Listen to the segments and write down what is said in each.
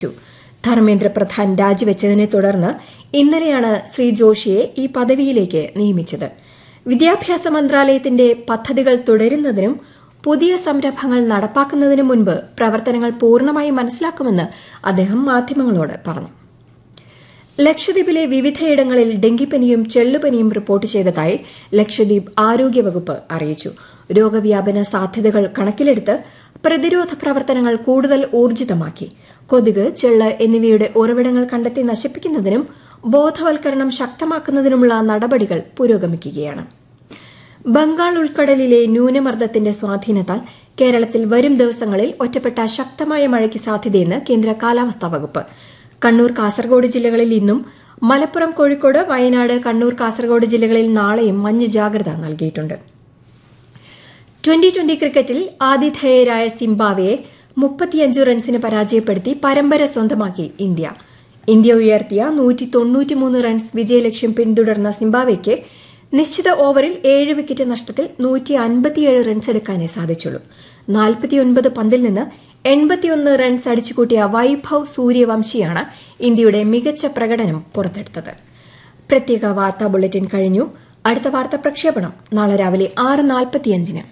ധർമ്മേന്ദ്ര പ്രധാൻ രാജിവെച്ചതിനെ തുടർന്ന് ഇന്നലെയാണ് ശ്രീ ജോഷിയെ ഈ പദവിയിലേക്ക് നിയമിച്ചത് വിദ്യാഭ്യാസ മന്ത്രാലയത്തിന്റെ പദ്ധതികൾ തുടരുന്നതിനും പുതിയ സംരംഭങ്ങൾ നടപ്പാക്കുന്നതിനും മുൻപ് പ്രവർത്തനങ്ങൾ പൂർണ്ണമായി മനസ്സിലാക്കുമെന്ന് അദ്ദേഹം മാധ്യമങ്ങളോട് പറഞ്ഞു ലക്ഷദ്വീപിലെ വിവിധയിടങ്ങളിൽ ഡെങ്കിപ്പനിയും ചെള്ളുപനിയും റിപ്പോർട്ട് ചെയ്തതായി ലക്ഷദ്വീപ് ആരോഗ്യവകുപ്പ് അറിയിച്ചു രോഗവ്യാപന സാധ്യതകൾ കണക്കിലെടുത്ത് പ്രതിരോധ പ്രവർത്തനങ്ങൾ കൂടുതൽ ഊർജിതമാക്കി കൊതുക് ചെള്ള് എന്നിവയുടെ ഉറവിടങ്ങൾ കണ്ടെത്തി നശിപ്പിക്കുന്നതിനും ബോധവൽക്കരണം ശക്തമാക്കുന്നതിനുമുള്ള നടപടികൾ പുരോഗമിക്കുകയാണ് ബംഗാൾ ഉൾക്കടലിലെ ന്യൂനമർദ്ദത്തിന്റെ സ്വാധീനത്താൽ കേരളത്തിൽ വരും ദിവസങ്ങളിൽ ഒറ്റപ്പെട്ട ശക്തമായ മഴയ്ക്ക് സാധ്യതയെന്ന് കേന്ദ്ര കാലാവസ്ഥാ വകുപ്പ് കണ്ണൂർ കാസർഗോഡ് ജില്ലകളിൽ ഇന്നും മലപ്പുറം കോഴിക്കോട് വയനാട് കണ്ണൂർ കാസർഗോഡ് ജില്ലകളിൽ നാളെയും മഞ്ഞ ജാഗ്രത നൽകിയിട്ടുണ്ട് ട്വന്റി ട്വന്റി ക്രിക്കറ്റിൽ ആതിഥേയരായ സിംബാവയെ മുപ്പത്തിയഞ്ച് റൺസിന് പരാജയപ്പെടുത്തി പരമ്പര സ്വന്തമാക്കി ഇന്ത്യ ഇന്ത്യ ഉയർത്തിയ നൂറ്റി തൊണ്ണൂറ്റിമൂന്ന് റൺസ് വിജയലക്ഷ്യം പിന്തുടർന്ന സിംബാവയ്ക്ക് നിശ്ചിത ഓവറിൽ ഏഴ് വിക്കറ്റ് നഷ്ടത്തിൽ നൂറ്റി അൻപത്തിയേഴ് റൺസ് എടുക്കാനേ സാധിച്ചുള്ളൂ നാൽപ്പത്തിയൊൻപത് പന്തിൽ നിന്ന് എൺപത്തിയൊന്ന് റൺസ് അടിച്ചുകൂട്ടിയ വൈഭവ് സൂര്യവംശിയാണ് ഇന്ത്യയുടെ മികച്ച പ്രകടനം പുറത്തെടുത്തത് പ്രത്യേക വാർത്താ ബുള്ളറ്റിൻ കഴിഞ്ഞു അടുത്ത വാർത്താ പ്രക്ഷേപണം നാളെ രാവിലെ ആറ് നാൽപ്പത്തിയഞ്ചിന്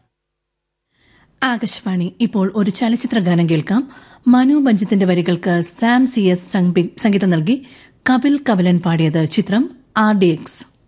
ആകാശവാണി ഇപ്പോൾ ഒരു ചലച്ചിത്ര ഗാനം കേൾക്കാം മനു ബഞ്ചത്തിന്റെ വരികൾക്ക് സാം സി എസ് സംഗീതം നൽകി കപിൽ കവലൻ പാടിയത് ചിത്രം ആർ ഡി എക്സ്